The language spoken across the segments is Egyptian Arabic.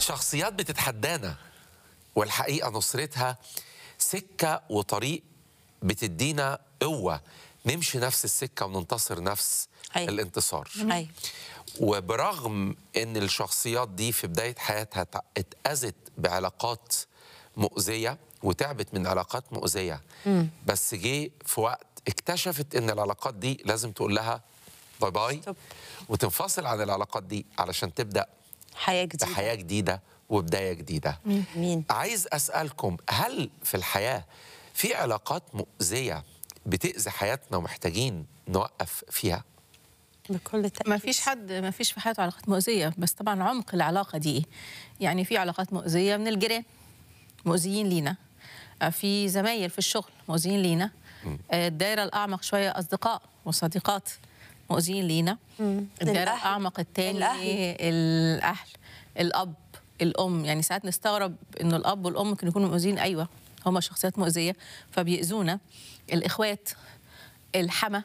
الشخصيات بتتحدانا والحقيقه نصرتها سكه وطريق بتدينا قوه نمشي نفس السكه وننتصر نفس أيوة. الانتصار ايوه وبرغم ان الشخصيات دي في بدايه حياتها تع- اتاذت بعلاقات مؤذيه وتعبت من علاقات مؤذيه بس جه في وقت اكتشفت ان العلاقات دي لازم تقول لها باي باي ستوب. وتنفصل عن العلاقات دي علشان تبدا حياه جديده بحياه جديده وبدايه جديده مين عايز اسالكم هل في الحياه في علاقات مؤذيه بتاذي حياتنا ومحتاجين نوقف فيها بكل تاكيد ما فيش حد ما فيش في حياته علاقات مؤذيه بس طبعا عمق العلاقه دي ايه يعني في علاقات مؤذيه من الجيران مؤذيين لينا آه، في زمايل في الشغل مؤذيين لينا آه، الدائره الاعمق شويه اصدقاء وصديقات مؤذيين لينا الدائره الأهل. الاعمق الثاني الأهل. الاهل الاب الام يعني ساعات نستغرب انه الاب والام ممكن يكونوا مؤذيين ايوه هما شخصيات مؤذيه فبيأذونا الاخوات الحما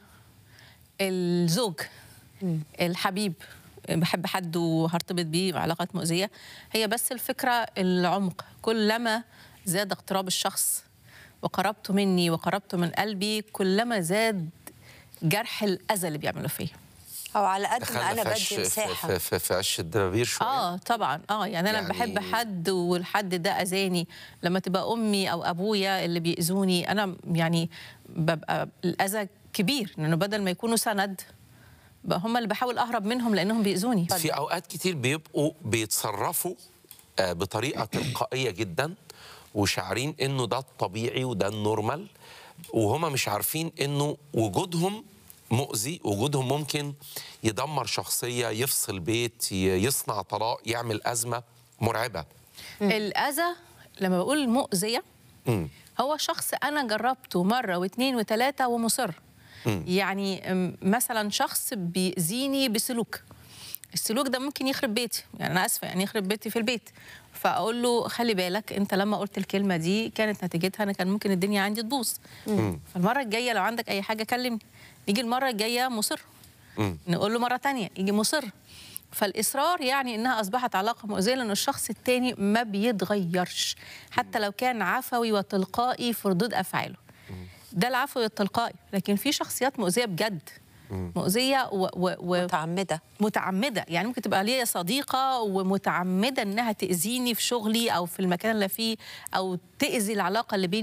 الزوج الحبيب بحب حد وهرتبط بيه علاقات مؤذية هي بس الفكرة العمق كلما زاد اقتراب الشخص وقربته مني وقربته من قلبي كلما زاد جرح الأذى اللي بيعمله فيا او على قد ما دخلنا انا في عش بدي في, مساحه في, في, في عش الدبابير شويه اه طبعا اه يعني انا يعني- يعني بحب حد والحد ده اذاني لما تبقى امي او ابويا اللي بيأذوني انا يعني ببقى الاذى كبير لانه بدل ما يكونوا سند بقى هم اللي بحاول اهرب منهم لانهم بيأذوني في اوقات كتير بيبقوا بيتصرفوا آه، بطريقه تلقائيه جدا وشعارين انه ده الطبيعي وده النورمال وهما مش عارفين انه وجودهم مؤذي وجودهم ممكن يدمر شخصيه يفصل بيت ي- يصنع طلاق يعمل ازمه مرعبه الأذى لما بقول مؤذية مم. هو شخص أنا جربته مرة واثنين وثلاثة ومصر يعني أم، مثلا شخص بيأذيني بسلوك السلوك ده ممكن يخرب بيتي يعني أنا آسفة يعني يخرب بيتي في البيت فأقول له خلي بالك أنت لما قلت الكلمة دي كانت نتيجتها أنا كان ممكن الدنيا عندي تبوظ فالمرة الجاية لو عندك أي حاجة كلمني نيجي المرة الجاية مصر مم. نقول له مرة تانية يجي مصر فالإصرار يعني إنها أصبحت علاقة مؤذية لأن الشخص التاني ما بيتغيرش حتى لو كان عفوي وتلقائي في ردود أفعاله ده العفوي والتلقائي لكن في شخصيات مؤذية بجد مؤذية و... و... و... متعمده متعمده يعني ممكن تبقى ليا صديقه ومتعمده انها تاذيني في شغلي او في المكان اللي فيه او تاذي العلاقه اللي بيني